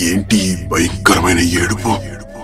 ఏంటి ఈ భయంకరమైన ఏడుపు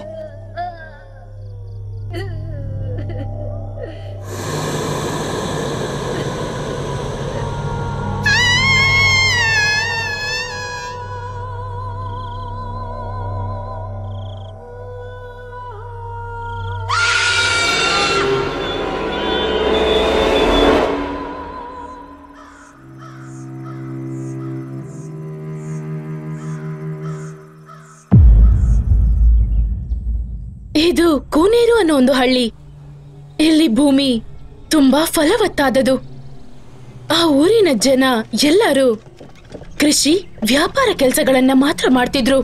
ಇದು ಕೂನೇರು ಅನ್ನೋ ಒಂದು ಹಳ್ಳಿ ಇಲ್ಲಿ ಭೂಮಿ ತುಂಬಾ ಫಲವತ್ತಾದದು ಆ ಊರಿನ ಜನ ಎಲ್ಲರೂ ಕೃಷಿ ವ್ಯಾಪಾರ ಕೆಲಸಗಳನ್ನ ಮಾತ್ರ ಮಾಡ್ತಿದ್ರು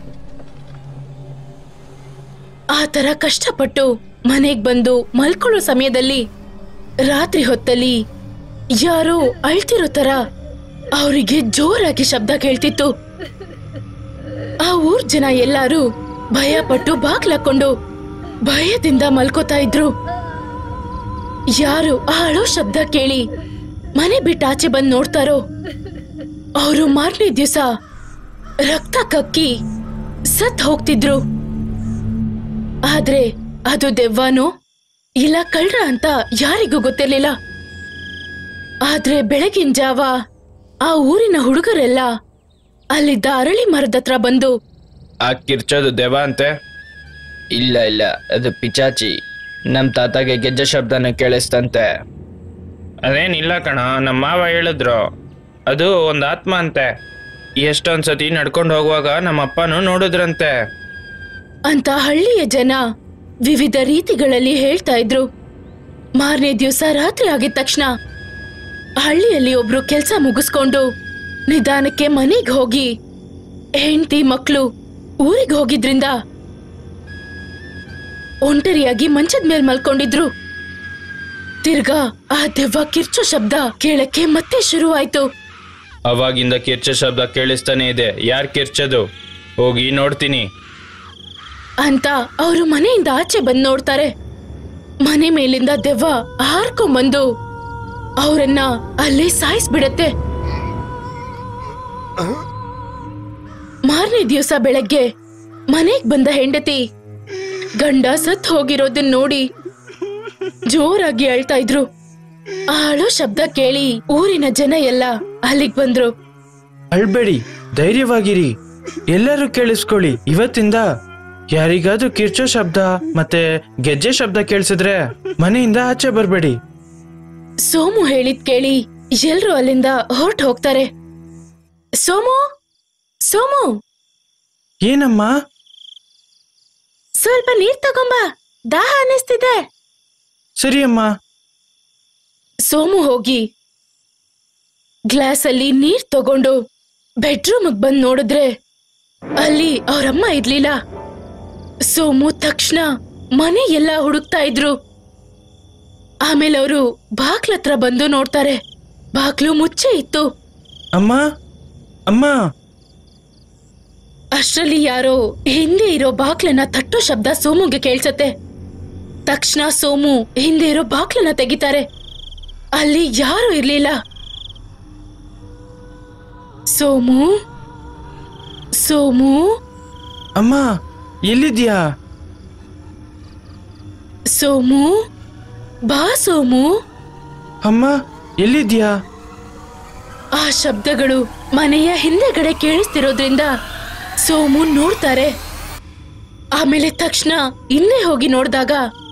ಆ ತರ ಕಷ್ಟಪಟ್ಟು ಮನೆಗ್ ಬಂದು ಮಲ್ಕೊಳ್ಳೋ ಸಮಯದಲ್ಲಿ ರಾತ್ರಿ ಹೊತ್ತಲ್ಲಿ ಯಾರೋ ಅಳ್ತಿರೋ ತರ ಅವರಿಗೆ ಜೋರಾಗಿ ಶಬ್ದ ಕೇಳ್ತಿತ್ತು ಆ ಊರ್ ಜನ ಎಲ್ಲಾರು ಭಯ ಪಟ್ಟು ಬಾಗ್ಲಾಕೊಂಡು ಭಯದಿಂದ ಮಲ್ಕೋತಾ ಇದ್ರು ಯಾರು ಆ ಅಳೋ ಶಬ್ದ ಕೇಳಿ ಮನೆ ಬಿಟ್ಟು ಆಚೆ ಬಂದ್ ನೋಡ್ತಾರೋ ಅವರು ಮಾರನೇ ದಿವಸ ರಕ್ತ ಕಕ್ಕಿ ಸತ್ ಹೋಗ್ತಿದ್ರು ಆದ್ರೆ ಅದು ದೆವ್ವನೋ ಇಲ್ಲ ಕಳ್ರ ಅಂತ ಯಾರಿಗೂ ಗೊತ್ತಿರ್ಲಿಲ್ಲ ಆದ್ರೆ ಬೆಳಗಿನ ಜಾವ ಆ ಊರಿನ ಹುಡುಗರೆಲ್ಲ ಅಲ್ಲಿದ್ದ ಅರಳಿ ಮರದ ಹತ್ರ ಬಂದು ಆ ಕಿರ್ಚೋದು ದೆವ ಅಂತೆ ಇಲ್ಲ ಇಲ್ಲ ಅದು ಪಿಚಾಚಿ ನಮ್ಮ ತಾತಗೆ ಗೆಜ್ಜೆ ಶಬ್ದನ ಕೇಳಿಸ್ತಂತೆ ಅದೇನಿಲ್ಲ ಕಣ ನಮ್ಮ ಮಾವ ಹೇಳಿದ್ರು ಅದು ಒಂದು ಆತ್ಮ ಅಂತೆ ಎಷ್ಟೊಂದ್ ಸತಿ ನಡ್ಕೊಂಡು ಹೋಗುವಾಗ ನಮ್ಮ ಅಪ್ಪನೂ ನೋಡಿದ್ರಂತೆ ಅಂತ ಹಳ್ಳಿಯ ಜನ ವಿವಿಧ ರೀತಿಗಳಲ್ಲಿ ಹೇಳ್ತಾ ಇದ್ರು ಮಾರನೇ ದಿವಸ ರಾತ್ರಿ ಆಗಿದ ತಕ್ಷಣ ಹಳ್ಳಿಯಲ್ಲಿ ಒಬ್ರು ಕೆಲ್ಸ ಮುಗಿಸ್ಕೊಂಡು ನಿಧಾನಕ್ಕೆ ಮನೆಗೆ ಹೋಗಿ ಹೆಂಡತಿ ಮಕ್ಕಳು ಊರಿಗೆ ಹೋಗಿದ್ರಿಂದ ಒಂಟರಿಯಾಗಿ ಮಂಚದ ಮೇಲೆ ಮಲ್ಕೊಂಡಿದ್ರು ತಿರ್ಗಾ ಆ ದೆವ್ವ ಕಿರ್ಚೋ ಶಬ್ದ ಕೇಳಕ್ಕೆ ಮತ್ತೆ ಶುರು ಆಯ್ತು ಅವಾಗಿಂದ ಕಿರ್ಚೋ ಶಬ್ದ ಕೇಳಿಸ್ತಾನೆ ಇದೆ ಯಾರು ಕಿರ್ಚೋದು ಹೋಗಿ ನೋಡ್ತೀನಿ ಅಂತ ಅವರು ಮನೆಯಿಂದ ಆಚೆ ಬಂದ್ ನೋಡ್ತಾರೆ ಮನೆ ಮೇಲಿಂದ ದೆವ್ವ ಹಾರ್ಕೊಂಬಂದು ಅವರನ್ನ ಅಲ್ಲೇ ಸಾಯಿಸ್ಬಿಡತ್ತೆ ಮಾರನೇ ದಿವಸ ಬೆಳಗ್ಗೆ ಮನೆಗ್ ಬಂದ ಹೆಂಡತಿ ಗಂಡ ಸತ್ ಹೋಗಿರೋದನ್ನ ನೋಡಿ ಜೋರಾಗಿ ಅಳ್ತಾ ಇದ್ರು ಆ ಅಳೋ ಶಬ್ದ ಕೇಳಿ ಊರಿನ ಜನ ಎಲ್ಲ ಅಲ್ಲಿಗ್ ಬಂದ್ರು ಅಳ್ಬೇಡಿ ಧೈರ್ಯವಾಗಿರಿ ಎಲ್ಲರೂ ಕೇಳಿಸ್ಕೊಳ್ಳಿ ಇವತ್ತಿಂದ ಯಾರಿಗಾದ್ರೂ ಕಿರ್ಚೋ ಶಬ್ದ ಮತ್ತೆ ಗೆಜ್ಜೆ ಶಬ್ದ ಕೇಳಿಸಿದ್ರೆ ಮನೆಯಿಂದ ಆಚೆ ಬರ್ಬೇಡಿ ಸೋಮು ಹೇಳಿದ್ ಕೇಳಿ ಎಲ್ರು ಅಲ್ಲಿಂದ ಹೊರಟು ಹೋಗ್ತಾರೆ ಸೋಮು ಸೋಮು ಏನಮ್ಮ ಸ್ವಲ್ಪ ನೀರ್ ತಗೊಂಬ ದಾಹ ಅನ್ನಿಸ್ತಿದೆ ಸರಿ ಅಮ್ಮ ಸೋಮು ಹೋಗಿ ಗ್ಲಾಸ್ ಅಲ್ಲಿ ನೀರ್ ತಗೊಂಡು ಬೆಡ್ರೂಮ್ ಬಂದ್ ನೋಡಿದ್ರೆ ಅಲ್ಲಿ ಅವ್ರಮ್ಮ ಇರ್ಲಿಲ್ಲ ಸೋಮು ತಕ್ಷಣ ಮನೆ ಎಲ್ಲ ಹುಡುಕ್ತಾ ಇದ್ರು ಆಮೇಲೆ ಅವರು ಬಾಗ್ಲತ್ರ ಬಂದು ನೋಡ್ತಾರೆ ಬಾಗ್ಲು ಮುಚ್ಚೆ ಇತ್ತು ಅಮ್ಮ ಅಮ್ಮ ಅಷ್ಟ್ರಲ್ಲಿ ಯಾರೋ ಹಿಂದೆ ಇರೋ ಬಾಗ್ಲನ್ನ ತಟ್ಟೋ ಶಬ್ದ ಸೋಮುಗೆ ಕೇಳ್ಸತ್ತೆ ತಕ್ಷಣ ಸೋಮು ಹಿಂದೆ ಇರೋ ಬಾಗ್ಲನ್ನ ತೆಗಿತಾರೆ ಅಲ್ಲಿ ಯಾರು ಇರ್ಲಿಲ್ಲ ಸೋಮು ಸೋಮು ಅಮ್ಮ ಎಲ್ಲಿದ್ಯಾ ಸೋಮು ಬಾ ಸೋಮು ಅಮ್ಮ ಎಲ್ಲಿದ್ಯಾ ಆ ಶಬ್ದಗಳು ಮನೆಯ ಹಿಂದೆಗಡೆ ಕೇಳಿಸ್ತಿರೋದ್ರಿಂದ ಸೋಮು ನೋಡ್ತಾರೆ ಆಮೇಲೆ ತಕ್ಷಣ ಇನ್ನೇ ಹೋಗಿ ನೋಡಿದಾಗ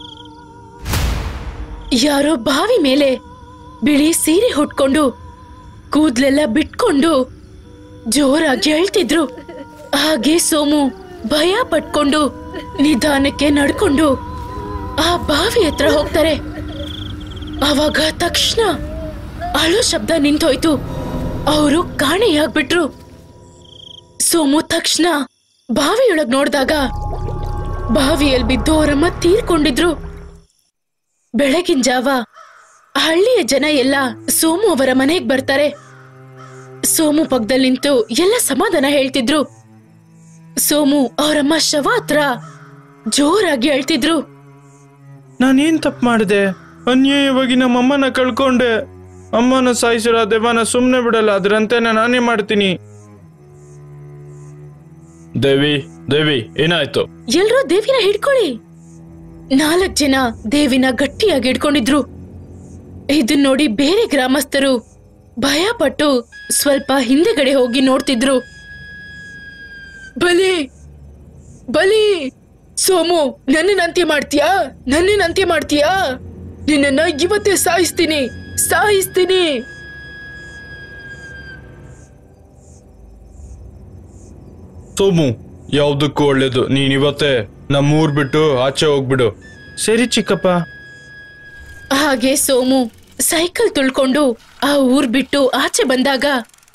ಯಾರೋ ಬಾವಿ ಮೇಲೆ ಬಿಳಿ ಸೀರೆ ಹುಟ್ಕೊಂಡು ಕೂದ್ಲೆಲ್ಲ ಬಿಟ್ಕೊಂಡು ಜೋರಾಗಿ ಹೇಳ್ತಿದ್ರು ಹಾಗೆ ಸೋಮು ಭಯ ಪಟ್ಕೊಂಡು ನಿಧಾನಕ್ಕೆ ನಡ್ಕೊಂಡು ಆ ಬಾವಿ ಹತ್ರ ಹೋಗ್ತಾರೆ ಆವಾಗ ತಕ್ಷಣ ಅಳೋ ಶಬ್ದ ನಿಂತೋಯ್ತು ಅವರು ಕಾಣೆಯಾಗ್ಬಿಟ್ರು ಸೋಮು ತಕ್ಷಣ ಬಾವಿಯೊಳಗ್ ನೋಡಿದಾಗ ಬಾವಿಯಲ್ಲಿ ಬಿದ್ದು ಅವರಮ್ಮ ತೀರ್ಕೊಂಡಿದ್ರು ಬೆಳಗಿನ ಜಾವ ಹಳ್ಳಿಯ ಜನ ಎಲ್ಲ ಸೋಮು ಅವರ ಮನೆಗ್ ಬರ್ತಾರೆ ಸೋಮು ಪಕ್ಕದಲ್ಲಿ ನಿಂತು ಎಲ್ಲ ಸಮಾಧಾನ ಹೇಳ್ತಿದ್ರು ಸೋಮು ಅವರಮ್ಮ ಶವ ಹತ್ರ ಜೋರಾಗಿ ಅಳ್ತಿದ್ರು ನಾನೇನ್ ತಪ್ಪು ಮಾಡಿದೆ ಅನ್ಯಾಯವಾಗಿ ನಮ್ಮ ಅಮ್ಮನ ಕಳ್ಕೊಂಡೆ ಅಮ್ಮನ ಸಾಯಿಸಿರೋ ಆ ದೆವ್ವನ ಸುಮ್ಮನೆ ಬಿಡಲ್ಲ ಅದರಂತೆ ನಾನೇ ಮಾಡ್ತೀನಿ ದೇವಿ ದೇವಿ ಏನಾಯ್ತು ಎಲ್ರೂ ದೇವಿನ ಹಿಡ್ಕೊಳ್ಳಿ ನಾಲ್ಕ್ ಜನ ದೇವಿನ ಗಟ್ಟಿಯಾಗಿ ಹಿಡ್ಕೊಂಡಿದ್ರು ಇದನ್ ನೋಡಿ ಬೇರೆ ಗ್ರಾಮಸ್ಥರು ಭಯ ಪಟ್ಟು ಸ್ವಲ್ಪ ಹಿಂದೆಗಡೆ ಹೋಗಿ ನೋಡ್ತಿದ್ರು ಬಲಿ ಬಲಿ ಸೋಮು ನನ್ನನ್ನ ಅಂತ್ಯ ಮಾಡ್ತೀಯಾ ನನ್ನನ್ನ ಅಂತ್ಯ ಮಾಡ್ತೀಯಾ ನಿನ್ನನ್ನ ಇವತ್ತೇ ಸಾಯಿಸ್ತೀನಿ ಸಾಯಿಸ್ತೀನಿ ಸೋಮು ಯಾವ್ದಕ್ಕೂ ಒಳ್ಳೇದು ನೀನ್ ಇವತ್ತೇ ನಮ್ಮೂರ್ ಬಿಟ್ಟು ಆಚೆ ಹೋಗ್ಬಿಡು ಸರಿ ಚಿಕ್ಕಪ್ಪ ಹಾಗೆ ಸೋಮು ಸೈಕಲ್ ತುಳ್ಕೊಂಡು ಆ ಊರ್ ಬಿಟ್ಟು ಆಚೆ ಬಂದಾಗ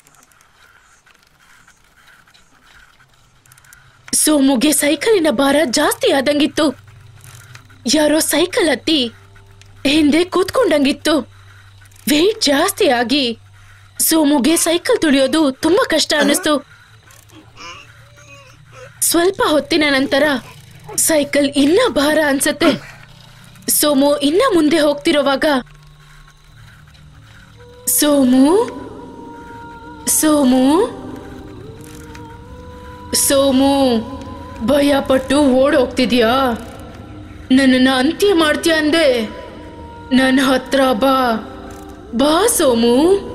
ಸೋಮುಗೆ ಸೈಕಲಿನ ಭಾರ ಜಾಸ್ತಿ ಆದಂಗಿತ್ತು ಯಾರೋ ಸೈಕಲ್ ಹತ್ತಿ ಹಿಂದೆ ಕೂತ್ಕೊಂಡಂಗಿತ್ತು ವೆಯ್ಟ್ ಜಾಸ್ತಿ ಆಗಿ ಸೋಮುಗೆ ಸೈಕಲ್ ತುಳಿಯೋದು ತುಂಬಾ ಕಷ್ಟ ಅನ್ನಿಸ್ತು ಸ್ವಲ್ಪ ಹೊತ್ತಿನ ನಂತರ ಸೈಕಲ್ ಇನ್ನ ಭಾರ ಅನ್ಸತ್ತೆ ಸೋಮು ಇನ್ನ ಮುಂದೆ ಹೋಗ್ತಿರೋವಾಗ ಸೋಮು ಸೋಮು ಸೋಮು ಭಯ ಪಟ್ಟು ಓಡ್ ಹೋಗ್ತಿದ್ಯಾ ನನ್ನನ್ನ ಅಂತ್ಯ ಮಾಡ್ತೀಯ ಅಂದೆ ನನ್ನ ಹತ್ರ ಬಾ ಬಾ ಸೋಮು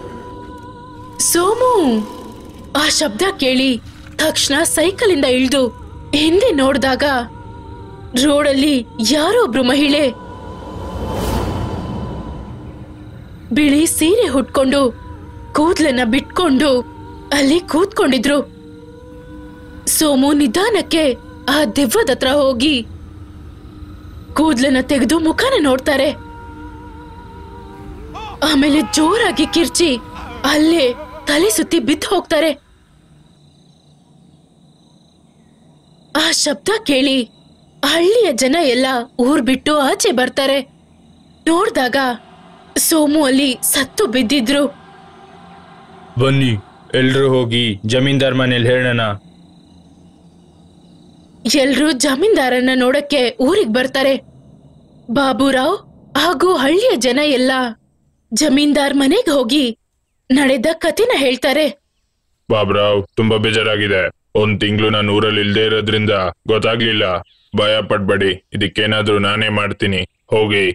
ಸೋಮು ಆ ಶಬ್ದ ಕೇಳಿ ತಕ್ಷಣ ಸೈಕಲಿಂದ ಇಳಿದು ಹಿಂದೆ ನೋಡಿದಾಗ ರೋಡಲ್ಲಿ ಯಾರೋ ಒಬ್ರು ಮಹಿಳೆ ಬಿಳಿ ಸೀರೆ ಹುಟ್ಕೊಂಡು ಕೂದ್ಲನ್ನ ಬಿಟ್ಕೊಂಡು ಅಲ್ಲಿ ಕೂತ್ಕೊಂಡಿದ್ರು ಸೋಮು ನಿಧಾನಕ್ಕೆ ಆ ದೆವ್ವದ ಹತ್ರ ಹೋಗಿ ಕೂದ್ಲನ್ನ ತೆಗೆದು ಮುಖನ ನೋಡ್ತಾರೆ ಆಮೇಲೆ ಜೋರಾಗಿ ಕಿರ್ಚಿ ಅಲ್ಲೇ ತಲೆ ಸುತ್ತಿ ಬಿದ್ದು ಹೋಗ್ತಾರೆ ಆ ಶಬ್ದ ಕೇಳಿ ಹಳ್ಳಿಯ ಜನ ಎಲ್ಲ ಊರ್ ಬಿಟ್ಟು ಆಚೆ ಬರ್ತಾರೆ ನೋಡ್ದಾಗ ಸೋಮು ಅಲ್ಲಿ ಸತ್ತು ಬಿದ್ದಿದ್ರು ಬನ್ನಿ ಎಲ್ರು ಹೋಗಿ ಜಮೀನ್ದಾರ್ ಮನೇಲಿ ಹೇಳೋಣ ಎಲ್ರೂ ಜಮೀನ್ದಾರನ್ನ ನೋಡಕ್ಕೆ ಊರಿಗ್ ಬರ್ತಾರೆ ಬಾಬುರಾವ್ ಹಾಗೂ ಹಳ್ಳಿಯ ಜನ ಎಲ್ಲ ಜಮೀನ್ದಾರ್ ಮನೆಗೆ ಹೋಗಿ ನಡೆದ ಕಥೆನ ಹೇಳ್ತಾರೆ ಬಾಬ್ರಾವ್ ತುಂಬಾ ಬೇಜಾರಾಗಿದೆ ಒಂದ್ ತಿಂಗಳು ನಾನು ಊರಲ್ಲಿ ಇಲ್ದೇ ಇರೋದ್ರಿಂದ ಗೊತ್ತಾಗ್ಲಿಲ್ಲ ಭಯ ಪಡ್ಬೇಡಿ ಇದಕ್ಕೇನಾದ್ರೂ ನಾನೇ ಮಾಡ್ತೀನಿ ಹೋಗಿ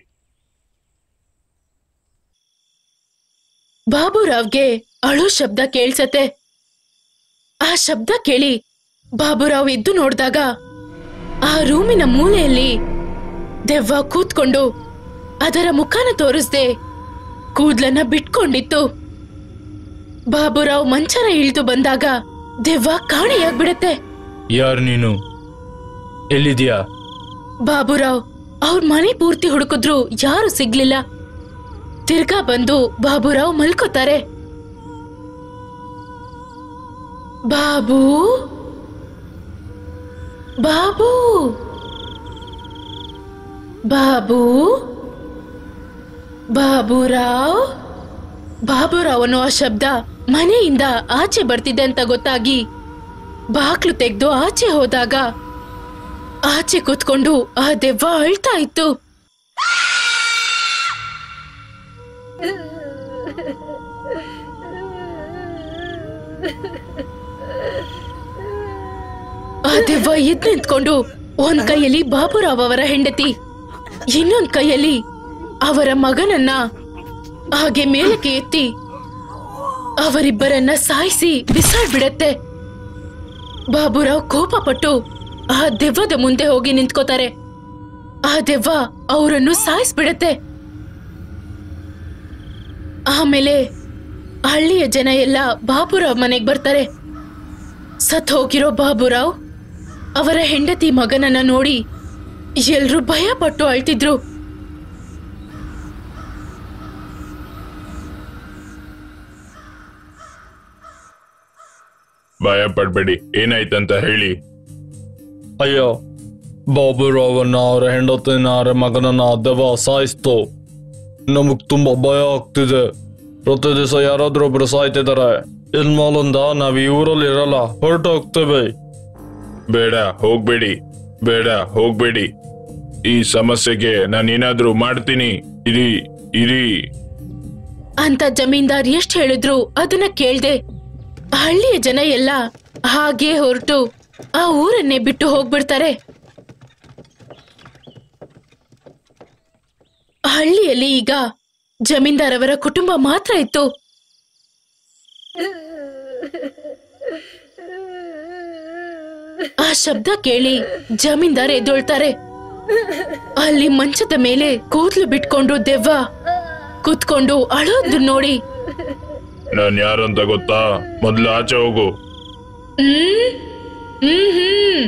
ಬಾಬುರಾವ್ಗೆ ಅಳು ಶಬ್ದ ಕೇಳ್ಸತ್ತೆ ಆ ಶಬ್ದ ಕೇಳಿ ಬಾಬುರಾವ್ ಎದ್ದು ನೋಡಿದಾಗ ಆ ರೂಮಿನ ಮೂಲೆಯಲ್ಲಿ ದೆವ್ವ ಕೂತ್ಕೊಂಡು ಅದರ ಮುಖನ ತೋರಿಸ್ದೆ ಕೂದ್ಲನ್ನ ಬಿಟ್ಕೊಂಡಿತ್ತು ಬಾಬುರಾವ್ ಮಂಚನ ಇಳಿದು ಬಂದಾಗ ದೆವ್ವ ಕಾಣೆಯಾಗ್ಬಿಡತ್ತೆ ಯಾರು ನೀನು ಎಲ್ಲಿದ್ಯಾ ಬಾಬುರಾವ್ ಅವ್ರ ಮನೆ ಪೂರ್ತಿ ಹುಡುಕಿದ್ರು ಯಾರು ಸಿಗ್ಲಿಲ್ಲ ತಿರ್ಗಾ ಬಂದು ಬಾಬುರಾವ್ ಮಲ್ಕೋತಾರೆ ಬಾಬು ಬಾಬು ಬಾಬು ಬಾಬುರಾವ್ ಬಾಬುರಾವ್ ಅನ್ನೋ ಆ ಶಬ್ದ ಮನೆಯಿಂದ ಆಚೆ ಬರ್ತಿದೆ ಅಂತ ಗೊತ್ತಾಗಿ ಬಾಕ್ಲು ತೆಗೆದು ಆಚೆ ಹೋದಾಗ ಆಚೆ ಕೂತ್ಕೊಂಡು ಆ ದೆವ್ವ ಅಳ್ತಾ ಇತ್ತು ಆ ದೆವ್ವ ಎದ್ ನಿಂತ್ಕೊಂಡು ಒಂದ್ ಕೈಯಲ್ಲಿ ಬಾಬುರಾವ್ ಅವರ ಹೆಂಡತಿ ಇನ್ನೊಂದ್ ಕೈಯಲ್ಲಿ ಅವರ ಮಗನನ್ನ ಹಾಗೆ ಮೇಲಕ್ಕೆ ಎತ್ತಿ ಅವರಿಬ್ಬರನ್ನ ಸಾಯಿಸಿ ಬಿಸಾಡ್ಬಿಡತ್ತೆ ಬಾಬುರಾವ್ ಕೋಪ ಪಟ್ಟು ಆ ದೆವ್ವದ ಮುಂದೆ ಹೋಗಿ ನಿಂತ್ಕೋತಾರೆ ಆ ದೆವ್ವ ಅವರನ್ನು ಸಾಯಿಸ್ಬಿಡತ್ತೆ ಆಮೇಲೆ ಹಳ್ಳಿಯ ಜನ ಎಲ್ಲ ಬಾಬುರಾವ್ ಮನೆಗ್ ಬರ್ತಾರೆ ಸತ್ ಹೋಗಿರೋ ಬಾಬುರಾವ್ ಅವರ ಹೆಂಡತಿ ಮಗನನ್ನ ನೋಡಿ ಎಲ್ರೂ ಭಯ ಪಟ್ಟು ಅಳ್ತಿದ್ರು ಭಯ ಪಡ್ಬೇಡಿ ಏನಾಯ್ತಂತ ಹೇಳಿ ಅಯ್ಯೋ ಬಾಬುರಾವನ್ನ ಅವರ ಹೆಂಡತಿನ ಅವರ ಮಗನನ್ನ ದೆವ್ವ ಸಾಯಿಸ್ತು ನಮಗ್ ತುಂಬಾ ಭಯ ಆಗ್ತಿದೆ ಪ್ರತಿ ದಿವಸ ಯಾರಾದ್ರೂ ಒಬ್ರು ಸಾಯ್ತಿದಾರೆ ಇನ್ಮೇಲಿಂದ ನಾವ್ ಈ ಊರಲ್ಲಿ ಇರಲ್ಲ ಹೊರಟೋಗ್ತೇವೆ ಬೇಡ ಹೋಗ್ಬೇಡಿ ಬೇಡ ಹೋಗ್ಬೇಡಿ ಈ ಸಮಸ್ಯೆಗೆ ನಾನೇನಾದ್ರೂ ಮಾಡ್ತೀನಿ ಇರಿ ಇರಿ ಅಂತ ಜಮೀನ್ದಾರ್ ಎಷ್ಟ್ ಹೇಳಿದ್ರು ಅದನ್ನ ಕೇಳ್ದೆ ಹಳ್ಳಿಯ ಜನ ಎಲ್ಲ ಹಾಗೆ ಹೊರಟು ಆ ಊರನ್ನೇ ಬಿಟ್ಟು ಹೋಗ್ಬಿಡ್ತಾರೆ ಹಳ್ಳಿಯಲ್ಲಿ ಈಗ ಜಮೀನ್ದಾರ್ ಅವರ ಕುಟುಂಬ ಮಾತ್ರ ಇತ್ತು ಆ ಶಬ್ದ ಕೇಳಿ ಜಮೀನ್ದಾರ್ ಎದ್ದೊಳ್ತಾರೆ ಅಲ್ಲಿ ಮಂಚದ ಮೇಲೆ ಕೂದಲು ಬಿಟ್ಕೊಂಡು ದೆವ್ವ ಕೂತ್ಕೊಂಡು ಅಳೋದು ನೋಡಿ ನಾನ್ ಯಾರು ಅಂತ ಗೊತ್ತಾ ಮೊದ್ಲು ಆಚೆ ಹೋಗು ಹ್ಮ್ ಹ್ಮ್ ಹ್ಮ್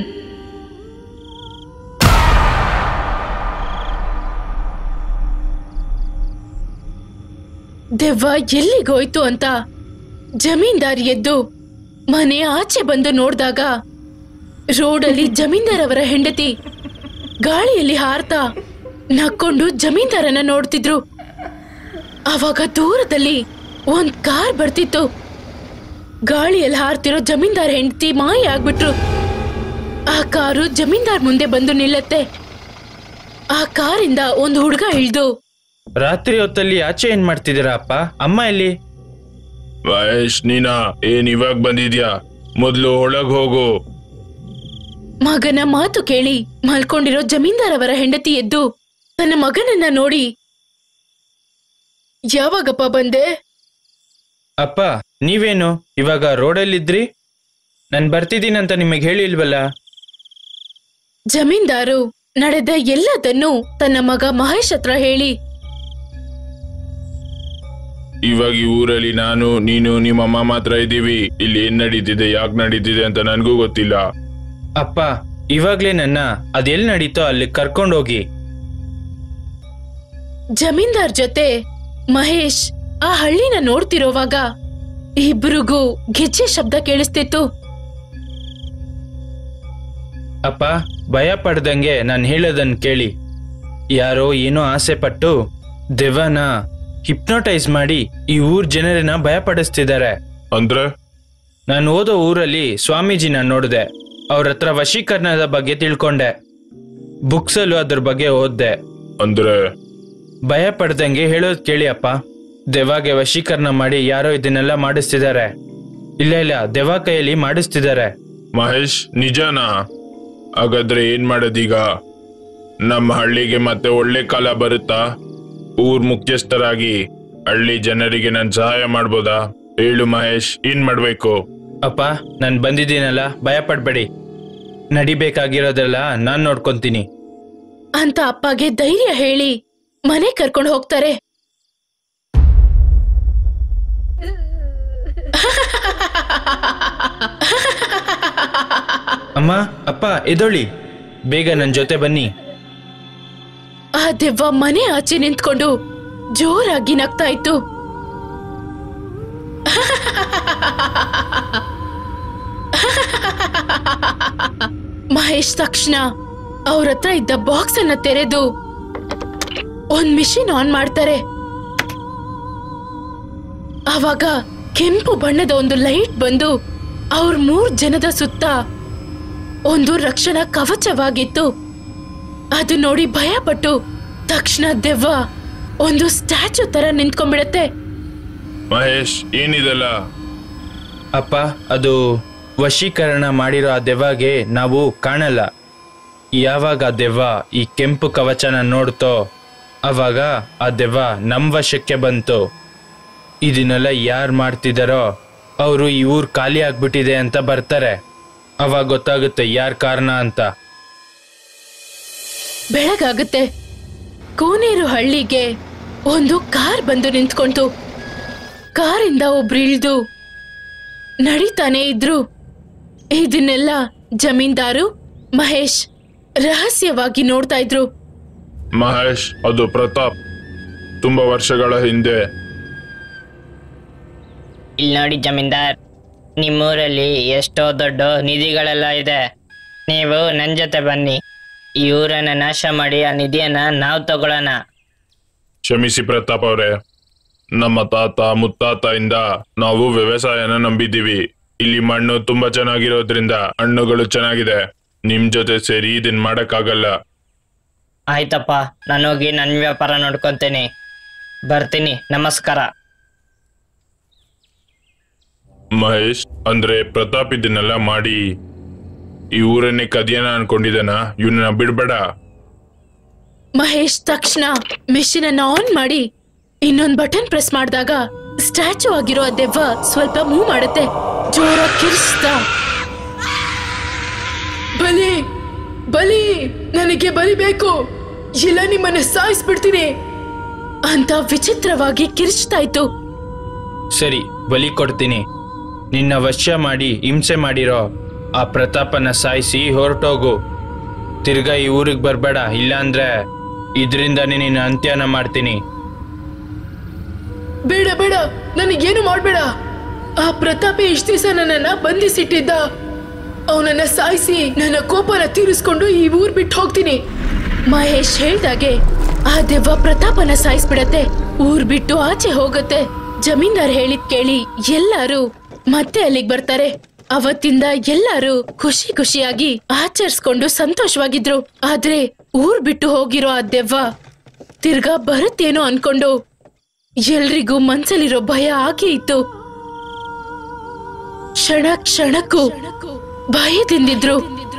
ದೆವ್ವ ಎಲ್ಲಿಗೋಯ್ತು ಅಂತ ಜಮೀನ್ದಾರ್ ಎದ್ದು ಮನೆ ಆಚೆ ಬಂದು ನೋಡ್ದಾಗ ರೋಡಲ್ಲಿ ಜಮೀನ್ದಾರ್ ಅವರ ಹೆಂಡತಿ ಗಾಳಿಯಲ್ಲಿ ಹಾರ್ತಾ ನಕ್ಕೊಂಡು ಜಮೀನ್ದಾರನ ನೋಡ್ತಿದ್ರು ಅವಾಗ ದೂರದಲ್ಲಿ ಒಂದ್ ಕಾರ್ ಬರ್ತಿತ್ತು ಗಾಳಿಯಲ್ಲಿ ಹಾರ್ತಿರೋ ಜಮೀನ್ದಾರ್ ಹೆಂಡತಿ ಮಾಯ ಆಗ್ಬಿಟ್ರು ಆ ಕಾರು ಜಮೀನ್ದಾರ್ ಮುಂದೆ ಬಂದು ನಿಲ್ಲತ್ತೆ ಆ ಕಾರಿಂದ ಒಂದು ಹುಡುಗ ಇಳ್ದು ರಾತ್ರಿ ಹೊತ್ತಲ್ಲಿ ಆಚೆ ಏನ್ ಮಾಡ್ತಿದ್ದೀರಾ ಅಪ್ಪ ಅಮ್ಮ ಎಲ್ಲಿ ಮಹೇಶ್ ನೀನಾ ಏನ್ ಇವಾಗ ಬಂದಿದ್ಯಾ ಮೊದ್ಲು ಒಳಗ್ ಹೋಗು ಮಗನ ಮಾತು ಕೇಳಿ ಮಲ್ಕೊಂಡಿರೋ ಜಮೀನ್ದಾರ್ ಅವರ ಹೆಂಡತಿ ಎದ್ದು ತನ್ನ ಮಗನನ್ನ ನೋಡಿ ಯಾವಾಗಪ್ಪ ಬಂದೆ ಅಪ್ಪ ನೀವೇನು ಇವಾಗ ರೋಡಲ್ಲಿದ್ರಿ ನಾನು ಬರ್ತಿದ್ದೀನಂತ ನಿಮಗೆ ಹೇಳಿಲ್ವಲ್ಲ ಜಮೀನ್ದಾರು ನಡೆದ ಎಲ್ಲದನ್ನೂ ತನ್ನ ಮಗ ಮಹೇಶ್ ಹತ್ರ ಹೇಳಿ ಇವಾಗ ಈ ಊರಲ್ಲಿ ನಾನು ನೀನು ನಿಮ್ಮ ಅಮ್ಮ ಮಾತ್ರ ಇದ್ದೀವಿ ಇಲ್ಲಿ ಏನ್ ನಡೀತಿದೆ ಯಾಕೆ ನಡೀತಿದೆ ಅಂತ ನನ್ಗೂ ಗೊತ್ತಿಲ್ಲ ಅಪ್ಪ ಇವಾಗ್ಲೇ ನನ್ನ ಅದೆಲ್ಲಿ ನಡೀತೋ ಅಲ್ಲಿ ಕರ್ಕೊಂಡೋಗಿ ಜಮೀನ್ದಾರ್ ಜೊತೆ ಮಹೇಶ್ ಆ ಹಳ್ಳಿನ ನೋಡ್ತಿರೋವಾಗ ಇಬ್ರಿಗೂ ಗೆಜ್ಜೆ ಶಬ್ದ ಕೇಳಿಸ್ತಿತ್ತು ಅಪ್ಪ ಭಯ ಪಡ್ದಂಗೆ ನಾನು ಹೇಳೋದನ್ನ ಕೇಳಿ ಯಾರೋ ಏನೋ ಆಸೆ ಪಟ್ಟು ದೆವ್ವನ ಹಿಪ್ನೋಟೈಸ್ ಮಾಡಿ ಈ ಊರ್ ಜನರನ್ನ ಭಯ ಪಡಿಸ್ತಿದ್ದಾರೆ ಅಂದ್ರೆ ನಾನು ಓದೋ ಊರಲ್ಲಿ ಸ್ವಾಮೀಜಿನ ನೋಡಿದೆ ಅವ್ರ ಹತ್ರ ವಶೀಕರಣದ ಬಗ್ಗೆ ತಿಳ್ಕೊಂಡೆ ಬುಕ್ಸಲ್ಲೂ ಅದ್ರ ಬಗ್ಗೆ ಓದ್ದೆ ಅಂದ್ರೆ ಭಯ ಪಡ್ದಂಗೆ ಹೇಳೋದ್ ಕೇಳಿ ಅಪ್ಪ ದೆವ್ವಗೆ ವಶೀಕರಣ ಮಾಡಿ ಯಾರೋ ಇದನ್ನೆಲ್ಲ ಮಾಡಿಸ್ತಿದ್ದಾರೆ ಇಲ್ಲ ಇಲ್ಲ ದೆವ್ವ ಕೈಯಲ್ಲಿ ಮಾಡಿಸ್ತಿದ್ದಾರೆ ಮಹೇಶ್ ನಿಜನಾ ಹಾಗಾದ್ರೆ ಏನ್ ಮಾಡೋದೀಗ ನಮ್ಮ ಹಳ್ಳಿಗೆ ಮತ್ತೆ ಒಳ್ಳೆ ಕಾಲ ಬರುತ್ತಾ ಊರ್ ಮುಖ್ಯಸ್ಥರಾಗಿ ಹಳ್ಳಿ ಜನರಿಗೆ ನಾನು ಸಹಾಯ ಮಾಡ್ಬೋದಾ ಹೇಳು ಮಹೇಶ್ ಏನ್ ಮಾಡ್ಬೇಕು ಅಪ್ಪ ನಾನು ಬಂದಿದ್ದೀನಲ್ಲ ಭಯ ಪಡ್ಬೇಡಿ ನಡಿಬೇಕಾಗಿರೋದೆಲ್ಲ ನಾನ್ ನೋಡ್ಕೊಂತೀನಿ ಅಂತ ಅಪ್ಪಗೆ ಧೈರ್ಯ ಹೇಳಿ ಮನೆ ಕರ್ಕೊಂಡು ಹೋಗ್ತಾರೆ ಅಮ್ಮ ಅಪ್ಪ ಎದೊಳಿ ಬೇಗ ನನ್ನ ಜೊತೆ ಬನ್ನಿ ಆ ದೆವ್ವ ಮನೆ ಆಚೆ ನಿಂತ್ಕೊಂಡು ಜೋರಾಗಿ ನಗ್ತಾ ಇತ್ತು ಮಹೇಶ್ ತಕ್ಷಣ ಅವ್ರ ಹತ್ರ ಇದ್ದ ಬಾಕ್ಸ್ ಅನ್ನ ತೆರೆದು ಒಂದ್ ಮಿಷಿನ್ ಆನ್ ಮಾಡ್ತಾರೆ ಆವಾಗ ಕೆಂಪು ಬಣ್ಣದ ಒಂದು ಲೈಟ್ ಬಂದು ಅವ್ರ ಮೂರ್ ಜನದ ಸುತ್ತ ಒಂದು ರಕ್ಷಣಾ ಕವಚವಾಗಿತ್ತು ಅದು ನೋಡಿ ಭಯ ಪಟ್ಟು ತಕ್ಷಣ ದೆವ್ವ ಒಂದು ಸ್ಟ್ಯಾಚು ತರ ನಿಂತ್ಕೊಂಡ್ಬಿಡತ್ತೆ ಮಹೇಶ್ ಏನಿದೆಲ್ಲ ಅಪ್ಪ ಅದು ವಶೀಕರಣ ಮಾಡಿರೋ ಆ ದೆವ್ವಗೆ ನಾವು ಕಾಣಲ್ಲ ಯಾವಾಗ ಆ ದೆವ್ವ ಈ ಕೆಂಪು ಕವಚನ ನೋಡ್ತೋ ಅವಾಗ ಆ ದೆವ್ವ ನಮ್ ವಶಕ್ಕೆ ಬಂತು ಇದನ್ನೆಲ್ಲ ಯಾರು ಮಾಡ್ತಿದಾರೋ ಅವರು ಈ ಊರ್ ಖಾಲಿ ಆಗ್ಬಿಟ್ಟಿದೆ ಅಂತ ಬರ್ತಾರೆ ಅವಾಗ ಗೊತ್ತಾಗುತ್ತೆ ಯಾರ್ ಕಾರಣ ಅಂತ ಬೆಳಗಾಗುತ್ತೆ ಕೋನೇರು ಹಳ್ಳಿಗೆ ಒಂದು ಕಾರ್ ಬಂದು ನಿಂತ್ಕೊಂತು ಕಾರಿಂದ ಒಬ್ರು ಇಳ್ದು ನಡೀತಾನೆ ಇದ್ರು ಇದನ್ನೆಲ್ಲ ಜಮೀನ್ದಾರು ಮಹೇಶ್ ರಹಸ್ಯವಾಗಿ ನೋಡ್ತಾ ಇದ್ರು ಮಹೇಶ್ ಅದು ಪ್ರತಾಪ್ ತುಂಬಾ ವರ್ಷಗಳ ಹಿಂದೆ ಇಲ್ಲಿ ನೋಡಿ ಜಮೀನ್ದಾರ್ ನಿಮ್ಮೂರಲ್ಲಿ ಎಷ್ಟೋ ದೊಡ್ಡ ನಿಧಿಗಳೆಲ್ಲ ಇದೆ ನೀವು ನನ್ನ ಜೊತೆ ಬನ್ನಿ ಈ ಊರನ್ನ ನಾಶ ಮಾಡಿ ಆ ನಿಧಿಯನ್ನ ನಾವು ತಗೊಳ್ಳೋಣ ಕ್ಷಮಿಸಿ ಪ್ರತಾಪ್ ಅವರೇ ನಮ್ಮ ತಾತ ಮುತ್ತಾತ ಇಂದ ನಾವು ವ್ಯವಸಾಯನ ನಂಬಿದ್ದೀವಿ ಇಲ್ಲಿ ಮಣ್ಣು ತುಂಬಾ ಚೆನ್ನಾಗಿರೋದ್ರಿಂದ ಹಣ್ಣುಗಳು ಚೆನ್ನಾಗಿದೆ ನಿಮ್ ಜೊತೆ ಸೇರಿ ಇದನ್ ಮಾಡಕ್ಕಾಗಲ್ಲ ಆಯ್ತಪ್ಪ ನಾನು ಹೋಗಿ ನನ್ನ ವ್ಯಾಪಾರ ನೋಡ್ಕೊಂತೀನಿ ಬರ್ತೀನಿ ನಮಸ್ಕಾರ ಮಹೇಶ್ ಅಂದ್ರೆ ಪ್ರತಾಪ್ ಇದನ್ನೆಲ್ಲ ಮಾಡಿ ಈ ಊರನ್ನೇ ಕದಿಯನ ಅನ್ಕೊಂಡಿದ್ದಾನ ಇವನ್ನ ಬಿಡ್ಬೇಡ ಮಹೇಶ್ ತಕ್ಷಣ ಮೆಷಿನ್ ಅನ್ನ ಆನ್ ಮಾಡಿ ಇನ್ನೊಂದ್ ಬಟನ್ ಪ್ರೆಸ್ ಮಾಡಿದಾಗ ಸ್ಟ್ಯಾಚು ಆಗಿರೋ ಆ ದೆವ್ವ ಸ್ವಲ್ಪ ಮೂವ್ ಮಾಡುತ್ತೆ ಜೋರ ಕಿರ್ಸ್ತಾ ಬಲಿ ಬಲಿ ನನಗೆ ಬಲಿ ಬೇಕು ಇಲ್ಲ ನಿಮ್ಮನ್ನ ಸಾಯಿಸ್ಬಿಡ್ತೀನಿ ಅಂತ ವಿಚಿತ್ರವಾಗಿ ಕಿರ್ಚ್ತಾ ಇತ್ತು ಸರಿ ಬಲಿ ಕೊಡ್ತೀನಿ ನಿನ್ನ ವಶ್ಯ ಮಾಡಿ ಹಿಂಸೆ ಮಾಡಿರೋ ಆ ಪ್ರತಾಪನ ಸಾಯಿಸಿ ಹೊರಟೋಗು ತಿರ್ಗಾ ಈ ಊರಿಗೆ ಬರಬೇಡ ಇಲ್ಲಾಂದ್ರೆ ಇದರಿಂದಾನೇ ನಿನ್ನ ಅಂತ್ಯನ ಮಾಡ್ತೀನಿ ಬೇಡ ಬೇಡ ನನಗೇನು ಮಾಡ್ಬೇಡ ಆ ಪ್ರತಾಪೆ ಇಷ್ಟ ದಿವಸ ನನ್ನನ್ನ ಬಂಧಿಸಿಟ್ಟಿದ್ದ ಅವನನ್ನ ಸಾಯಿಸಿ ನನ್ನ ಕೋಪನ ತೀರಿಸ್ಕೊಂಡು ಈ ಊರ್ ಬಿಟ್ಟು ಹೋಗ್ತೀನಿ ಮಹೇಶ್ ಹೇಳ್ದಾಗೆ ಆ ದೆವ್ವ ಪ್ರತಾಪನ ಸಾಯಿಸ್ಬಿಡತ್ತೆ ಊರ್ ಬಿಟ್ಟು ಆಚೆ ಹೋಗುತ್ತೆ ಜಮೀನ್ದಾರ್ ಹೇಳಿದ್ ಕೇಳಿ ಎಲ್ಲಾರು ಮತ್ತೆ ಅಲ್ಲಿಗ್ ಬರ್ತಾರೆ ಅವತ್ತಿಂದ ಎಲ್ಲಾರು ಖುಷಿ ಖುಷಿಯಾಗಿ ಆಚರಿಸ್ಕೊಂಡು ಸಂತೋಷವಾಗಿದ್ರು ಆದ್ರೆ ಊರ್ ಬಿಟ್ಟು ಹೋಗಿರೋ ಆ ದೆವ್ವ ತಿರ್ಗಾ ಬರುತ್ತೇನೋ ಅನ್ಕೊಂಡು ಎಲ್ರಿಗೂ ಮನ್ಸಲ್ಲಿರೋ ಭಯ ಆಗೇ ಇತ್ತು ಕ್ಷಣ ಕ್ಷಣಕ್ಕೂ ಭಯದಿಂದಿದ್ರು